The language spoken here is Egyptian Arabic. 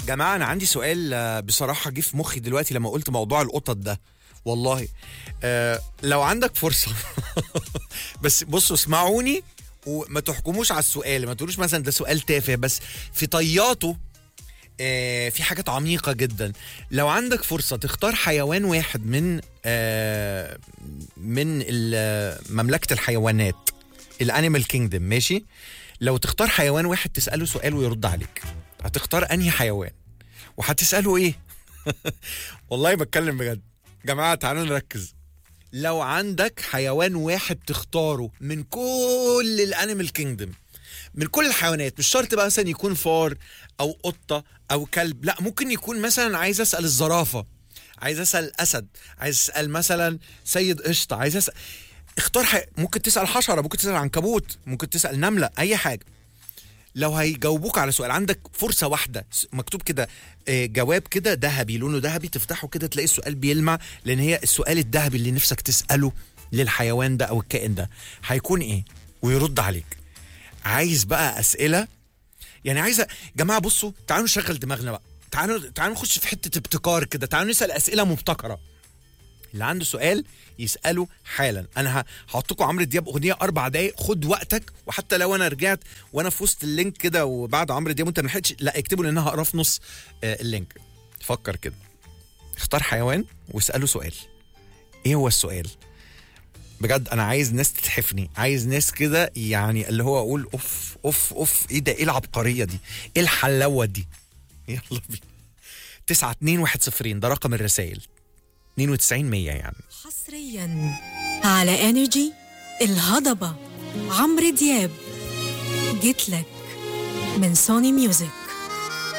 جماعه انا عندي سؤال آه، بصراحه جه في مخي دلوقتي لما قلت موضوع القطط ده والله آه لو عندك فرصه بس بصوا اسمعوني وما تحكموش على السؤال ما تقولوش مثلا ده سؤال تافه بس في طياته آه في حاجات عميقة جدا لو عندك فرصة تختار حيوان واحد من آه من ال- مملكة الحيوانات الانيمال كينجدم ماشي لو تختار حيوان واحد تسأله سؤال ويرد عليك هتختار انهي حيوان وهتسأله ايه والله بتكلم بجد جماعة تعالوا نركز لو عندك حيوان واحد تختاره من كل الانيمال كينجدم من كل الحيوانات مش شرط بقى مثلا يكون فار او قطه او كلب لا ممكن يكون مثلا عايز اسال الزرافه عايز اسال اسد عايز اسال مثلا سيد قشطه عايز اسال اختار حي... ممكن تسال حشره ممكن تسال عنكبوت ممكن تسال نمله اي حاجه لو هيجاوبوك على سؤال عندك فرصة واحدة س- مكتوب كده آه، جواب كده ذهبي لونه ذهبي تفتحه كده تلاقي السؤال بيلمع لأن هي السؤال الذهبي اللي نفسك تسأله للحيوان ده أو الكائن ده هيكون إيه ويرد عليك عايز بقى أسئلة يعني عايزة جماعة بصوا تعالوا نشغل دماغنا بقى تعالوا تعالوا نخش في حتة ابتكار كده تعالوا نسأل أسئلة مبتكرة اللي عنده سؤال يساله حالا انا ه- هحط لكم عمرو دياب اغنيه اربع دقايق خد وقتك وحتى لو انا رجعت وانا في وسط اللينك كده وبعد عمرو دياب وانت ما لحقتش لا اكتبوا لان انا هقراه في نص آه، اللينك فكر كده اختار حيوان واساله سؤال ايه هو السؤال بجد انا عايز ناس تتحفني عايز ناس كده يعني اللي هو اقول اوف اوف اوف ايه ده ايه العبقريه دي ايه الحلاوه دي يلا بينا 9 2 1 0 ده رقم الرسائل 92 100 يعني حصريا على انرجي الهضبه عمرو دياب جيت لك من سوني ميوزك